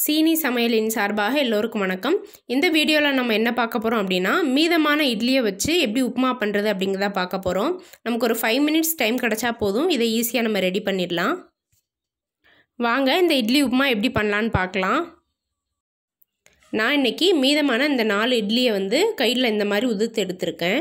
சீனி சமையலின் சார்பாக எல்லோருக்கும் வணக்கம் இந்த வீடியோவில் நம்ம என்ன பார்க்க போகிறோம் அப்படின்னா மீதமான இட்லியை வச்சு எப்படி உப்புமா பண்ணுறது அப்படிங்கிறத பார்க்க போகிறோம் நமக்கு ஒரு ஃபைவ் மினிட்ஸ் டைம் கிடச்சா போதும் இதை ஈஸியாக நம்ம ரெடி பண்ணிடலாம் வாங்க இந்த இட்லி உப்புமா எப்படி பண்ணலான்னு பார்க்கலாம் நான் இன்றைக்கி மீதமான இந்த நாலு இட்லியை வந்து கையில் இந்த மாதிரி உதுத்து எடுத்திருக்கேன்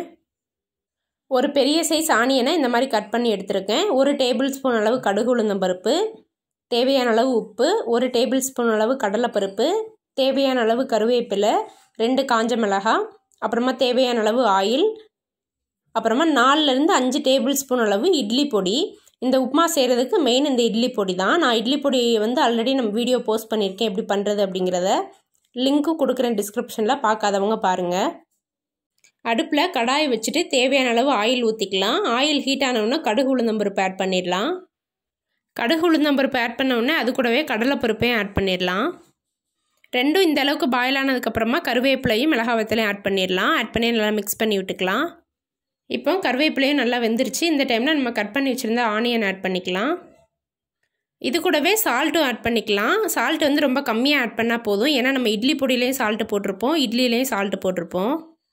ஒரு பெரிய சைஸ் ஆனியனை இந்த மாதிரி கட் பண்ணி எடுத்திருக்கேன் ஒரு டேபிள் ஸ்பூன் அளவு கடுகு உளுந்தம் பருப்பு தேவையான அளவு உப்பு ஒரு டேபிள் ஸ்பூன் அளவு கடலைப்பருப்பு தேவையான அளவு கருவேப்பிலை ரெண்டு காஞ்ச மிளகாய் அப்புறமா தேவையான அளவு ஆயில் அப்புறமா நாலுலேருந்து அஞ்சு டேபிள் ஸ்பூன் அளவு இட்லி பொடி இந்த உப்புமா செய்கிறதுக்கு மெயின் இந்த இட்லி பொடி தான் நான் இட்லி பொடி வந்து ஆல்ரெடி நம்ம வீடியோ போஸ்ட் பண்ணியிருக்கேன் எப்படி பண்ணுறது அப்படிங்கிறத லிங்க்கும் கொடுக்குறேன் டிஸ்கிரிப்ஷனில் பார்க்காதவங்க பாருங்கள் அடுப்பில் கடாயை வச்சுட்டு தேவையான அளவு ஆயில் ஊற்றிக்கலாம் ஆயில் ஹீட் ஆனவுடனே கடுகு உளுந்தம்பருப்பு ஆட் பண்ணிடலாம் கடுகு உளுந்தம்பருப்பு ஆட் பண்ணவுடனே அது கூடவே கடலைப்பருப்பையும் ஆட் பண்ணிடலாம் ரெண்டும் இந்த அளவுக்கு பாயில் ஆனதுக்கப்புறமா கருவேப்பிலையும் மிளகாய் வத்தலையும் ஆட் பண்ணிடலாம் ஆட் பண்ணி நல்லா மிக்ஸ் பண்ணி விட்டுக்கலாம் இப்போ கருவேப்பிலையும் நல்லா வெந்துருச்சு இந்த டைமில் நம்ம கட் பண்ணி வச்சுருந்த ஆனியன் ஆட் பண்ணிக்கலாம் இது கூடவே சால்ட்டும் ஆட் பண்ணிக்கலாம் சால்ட் வந்து ரொம்ப கம்மியாக ஆட் பண்ணால் போதும் ஏன்னா நம்ம இட்லி பொடியிலையும் சால்ட்டு போட்டிருப்போம் இட்லிலையும் சால்ட்டு போட்டிருப்போம்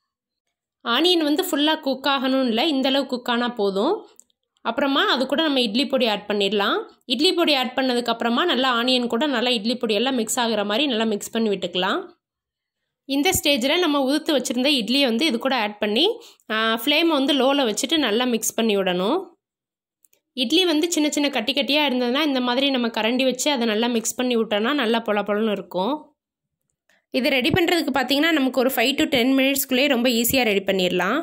ஆனியன் வந்து ஃபுல்லாக குக் ஆகணும் இல்லை இந்தளவு குக் ஆனால் போதும் அப்புறமா அது கூட நம்ம இட்லி பொடி ஆட் பண்ணிடலாம் இட்லி பொடி ஆட் பண்ணதுக்கப்புறமா நல்லா ஆனியன் கூட நல்லா இட்லி பொடி எல்லாம் மிக்ஸ் ஆகிற மாதிரி நல்லா மிக்ஸ் பண்ணி விட்டுக்கலாம் இந்த ஸ்டேஜில் நம்ம உதுத்து வச்சுருந்த இட்லியை வந்து இது கூட ஆட் பண்ணி ஃப்ளேமை வந்து லோவில் வச்சுட்டு நல்லா மிக்ஸ் பண்ணி விடணும் இட்லி வந்து சின்ன சின்ன கட்டி கட்டியாக இருந்ததுன்னா இந்த மாதிரி நம்ம கரண்டி வச்சு அதை நல்லா மிக்ஸ் பண்ணி விட்டோன்னா நல்லா பொல பொலன்னு இருக்கும் இது ரெடி பண்ணுறதுக்கு பார்த்திங்கன்னா நமக்கு ஒரு ஃபைவ் டு டென் மினிட்ஸ்க்குள்ளேயே ரொம்ப ஈஸியாக ரெடி பண்ணிடலாம்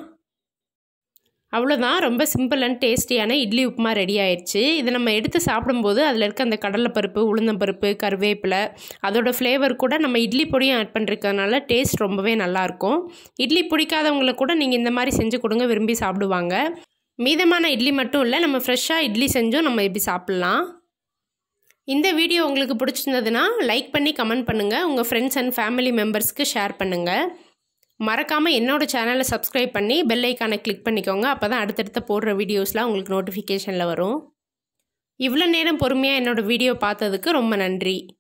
அவ்வளோதான் ரொம்ப சிம்பிள் அண்ட் டேஸ்டியான இட்லி உப்புமா ரெடி ஆயிடுச்சு இதை நம்ம எடுத்து சாப்பிடும்போது அதில் இருக்க அந்த கடலைப்பருப்பு உளுந்தம்பருப்பு கருவேப்பிலை அதோடய ஃப்ளேவர் கூட நம்ம இட்லி பொடியும் ஆட் பண்ணிருக்கறனால டேஸ்ட் ரொம்பவே நல்லாயிருக்கும் இட்லி பிடிக்காதவங்களுக்கு கூட நீங்கள் இந்த மாதிரி செஞ்சு கொடுங்க விரும்பி சாப்பிடுவாங்க மீதமான இட்லி மட்டும் இல்லை நம்ம ஃப்ரெஷ்ஷாக இட்லி செஞ்சும் நம்ம இப்படி சாப்பிட்லாம் இந்த வீடியோ உங்களுக்கு பிடிச்சிருந்ததுன்னா லைக் பண்ணி கமெண்ட் பண்ணுங்கள் உங்கள் ஃப்ரெண்ட்ஸ் அண்ட் ஃபேமிலி மெம்பர்ஸ்க்கு ஷேர் பண்ணுங்கள் மறக்காமல் என்னோடய சேனலை சப்ஸ்கிரைப் பண்ணி பெல் ஐக்கானை கிளிக் பண்ணிக்கோங்க அப்போ தான் அடுத்தடுத்த போடுற வீடியோஸ்லாம் உங்களுக்கு நோட்டிஃபிகேஷனில் வரும் இவ்வளோ நேரம் பொறுமையாக என்னோடய வீடியோ பார்த்ததுக்கு ரொம்ப நன்றி